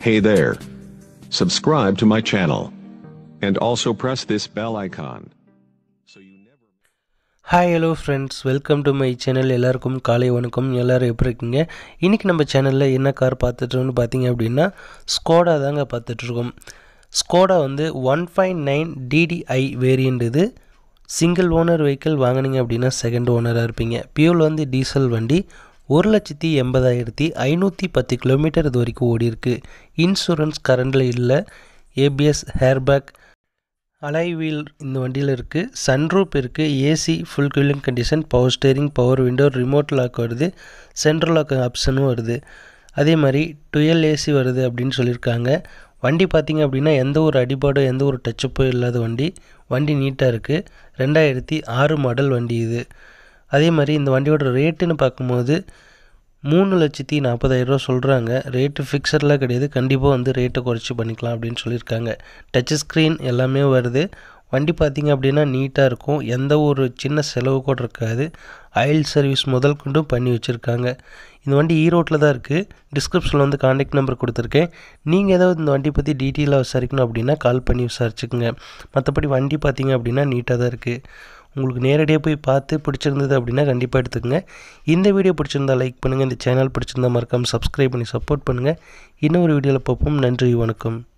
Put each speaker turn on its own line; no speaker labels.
Hey there. Subscribe to my channel. And also press this bell icon. So you never
hi hello friends welcome to my channel எல்லாருக்கும் காலை வணக்கம் எல்லோரும் எப்படி இருக்கீங்க இன்றைக்கி நம்ம சேனலில் என்ன கார் பார்த்துட்டோம்னு பார்த்தீங்க அப்படின்னா ஸ்கோடா தாங்க பார்த்துட்ருக்கோம் ஸ்கோடா வந்து one five nine TDI variant இது சிங்கிள் ஓனர் வெஹிக்கிள் வாங்கினீங்க அப்படின்னா செகண்ட் ஓனராக இருப்பீங்க பியூல் வந்து டீசல் வண்டி ஒரு லட்சத்தி எண்பதாயிரத்தி ஐநூற்றி பத்து கிலோமீட்டர் இது வரைக்கும் ஓடி இருக்கு இன்சூரன்ஸ் கரண்டில் இல்லை ஏபிஎஸ் ஹேர்பேக் அலாய் வீல் இந்த வண்டியில் இருக்குது சன்ரூப் இருக்குது AC full cooling condition power steering power window remote lock வருது சென்ட்ரல் லாக் ஆப்ஷனும் வருது அதே மாதிரி டுவெல் ஏசி வருது அப்படின்னு சொல்லியிருக்காங்க வண்டி பார்த்திங்க அப்படின்னா எந்த ஒரு அடிபாடோ எந்த ஒரு டச்சப்பும் இல்லாத வண்டி வண்டி நீட்டாக இருக்குது ரெண்டாயிரத்தி ஆறு மாடல் வண்டி இது அதே மாதிரி இந்த வண்டியோட ரேட்டுன்னு பார்க்கும்போது மூணு லட்சத்தி நாற்பதாயிரரூவா சொல்கிறாங்க ரேட்டு ஃபிக்ஸட்லாம் கிடையாது கண்டிப்பாக வந்து ரேட்டை குறைச்சி பண்ணிக்கலாம் அப்படின்னு சொல்லியிருக்காங்க டச் ஸ்க்ரீன் எல்லாமே வருது வண்டி பார்த்திங்க அப்படின்னா நீட்டாக இருக்கும் எந்த ஒரு சின்ன செலவு கூட இருக்காது ஆயில் சர்வீஸ் முதல் கொண்டும் பண்ணி வச்சுருக்காங்க இந்த வண்டி ஈரோட்டில் தான் இருக்குது டிஸ்கிரிப்ஷனில் வந்து காண்டாக்ட் நம்பர் கொடுத்துருக்கேன் நீங்கள் ஏதாவது இந்த வண்டி பற்றி டீட்டெயிலாக விசாரிக்கணும் அப்படின்னா கால் பண்ணி விசாரிச்சுக்குங்க மற்றபடி வண்டி பார்த்திங்க அப்படின்னா நீட்டாக தான் இருக்குது உங்களுக்கு நேரடியாக போய் பார்த்து பிடிச்சிருந்தது அப்படின்னா கண்டிப்பாக எடுத்துக்கங்க இந்த வீடியோ பிடிச்சிருந்தா லைக் பண்ணுங்கள் இந்த சேனல் பிடிச்சிருந்தா மறக்காமல் சப்ஸ்கிரைப் பண்ணி சப்போர்ட் பண்ணுங்கள் இன்னொரு வீடியோவில் பார்ப்போம் நன்றி வணக்கம்